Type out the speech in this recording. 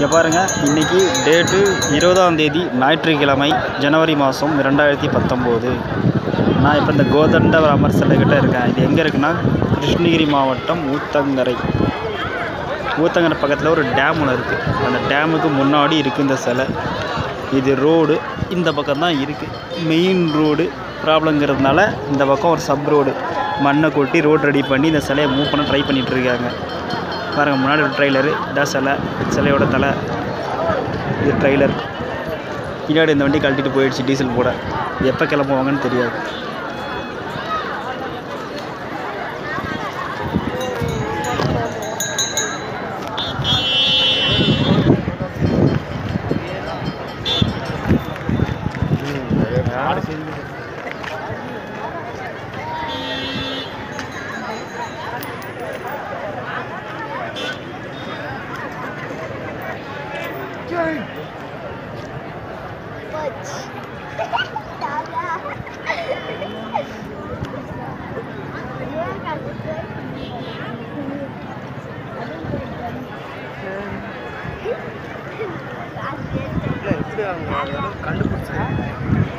இங்கே பாருங்கள் இன்றைக்கி டேட்டு இருபதாம் தேதி ஞாயிற்றுக்கிழமை ஜனவரி மாதம் ரெண்டாயிரத்தி பத்தொம்போது நான் இப்போ இந்த கோதண்டராமர் சிலைக்கிட்ட இருக்கேன் இது எங்கே இருக்குன்னா கிருஷ்ணகிரி மாவட்டம் ஊத்தங்கரை ஊத்தங்கரை பக்கத்தில் ஒரு டேம் ஒன்று இருக்குது அந்த டேமுக்கு முன்னாடி இருக்குது இந்த சிலை இது ரோடு இந்த பக்கம் தான் இருக்குது மெயின் ரோடு ப்ராப்ளங்கிறதுனால இந்த பக்கம் ஒரு சப் ரோடு மண்ணை கொட்டி ரோடு ரெடி பண்ணி இந்த சிலையை மூவ் பண்ண ட்ரை பண்ணிகிட்டு இருக்காங்க பாருங்க முன்னாடி ஒரு ட்ரெய்லரு இதான் சிலை சிலையோட தலை இது ட்ரெய்லர் பின்னாடி இந்த வண்டி கழட்டிட்டு போயிடுச்சு டீசல் போட எப்போ கிளம்புவாங்கன்னு தெரியாது இல்லை எப்படி அவங்க கண்டுபிடிச்சி